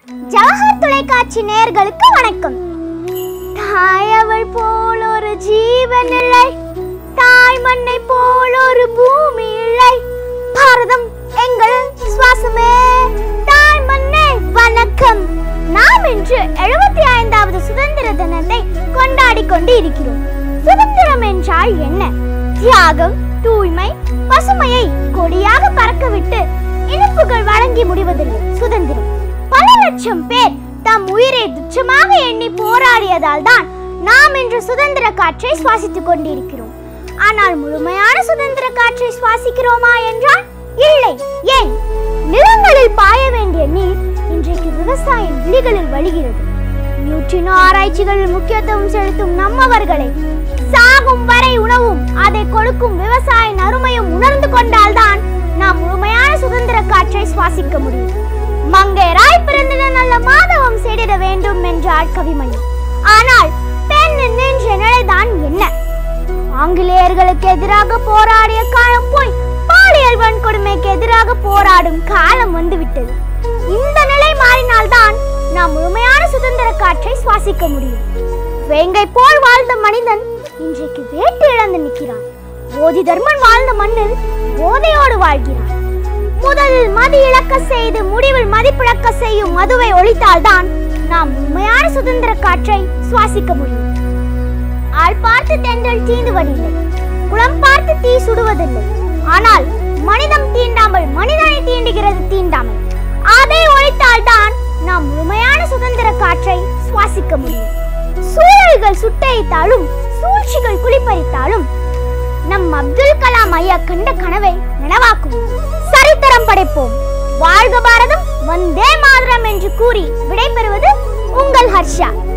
ஜவஹர் தொலைக்காட்சி நேயர்களுக்கு வணக்கம் தாயவள் போல் ஒரு ஜீவன் இல்லை தாய் மண்ணை போல் ஒரு பூமி இல்லை பாரதம் எங்கள் சுவாசமே தாய் மண்ணே வணக்கம் நாம் இன்று எழுபத்தி ஐந்தாவது சுதந்திர தினத்தை கொண்டாடி கொண்டு இருக்கிறோம் சுதந்திரம் என்றால் என்ன தியாகம் தூய்மை பசுமையை கொடியாக பறக்கவிட்டு இனிப்புகள் வழங்கி முடிவதில்லை சுதந்திரம் பல லட்சம் பேர் தம் உயிரை துச்சமாக எண்ணி போராடியதால் தான் நாம் இன்று சுதந்திர காற்றை சுவாசித்துக் கொண்டிருக்கிறோம் ஆனால் முழுமையான சுதந்திர காற்றை சுவாசிக்கிறோமா என்றால் இல்லை ஏன் நிலங்களில் பாய வேண்டிய நீர் இன்றைக்கு விவசாயம் விழிகளில் வழிகிறது நியூட்ரினோ ஆராய்ச்சிகளில் முக்கியத்துவம் செலுத்தும் நம்மவர்களை சாகும் வரை உணவும் அதை கொடுக்கும் விவசாயின் அருமையும் உணர்ந்து கொண்டால்தான் நாம் முழுமையான சுதந்திர காற்றை சுவாசிக்க முடியும் மங்கையராய் பிறந்தது நல்ல மாதவம் செடிட வேண்டும் என்றார் கவிமணி ஆனால் பெண் நின்ற நிலைதான் என்ன ஆங்கிலேயர்களுக்கு எதிராக போராடிய காலம் போய் பாலியல் வன்கொடுமைக்கு எதிராக போராடும் காலம் வந்துவிட்டது இந்த நிலை மாறினால்தான் நாம் முழுமையான சுதந்திர காற்றை சுவாசிக்க முடியும் வேங்கை போல் வாழ்ந்த மனிதன் இன்றைக்கு வேட்டு இழந்து நிற்கிறான் போதி தர்மன் வாழ்ந்த மண்ணில் போதையோடு வாழ்கிறான் முதலில் மதி இழக்க செய்து முடிவில் மதிப்பிழக்க செய்யும் மதுவை ஒழித்தால்தான் நாம் உண்மையான சுதந்திர காற்றை சுவாசிக்க முடியும் ஆள் பார்த்து தென்றல் தீந்துவதில்லை குளம் பார்த்து தீ சுடுவதில்லை ஆனால் மனிதம் தீண்டாமல் மனிதனை தீண்டுகிறது தீண்டாமல் அதை ஒழித்தால்தான் நாம் முழுமையான சுதந்திர காற்றை சுவாசிக்க முடியும் சூழல்கள் சுட்டரித்தாலும் சூழ்ச்சிகள் குளிப்பறித்தாலும் நம் அப்துல் கலாம் ஐயா கண்ட கனவை நனவாக்குவோம் சரித்திரம் படைப்போம் வாழ்க பாரதம் வந்தே மாதரம் என்று கூறி விடைபெறுவது உங்கள் ஹர்ஷா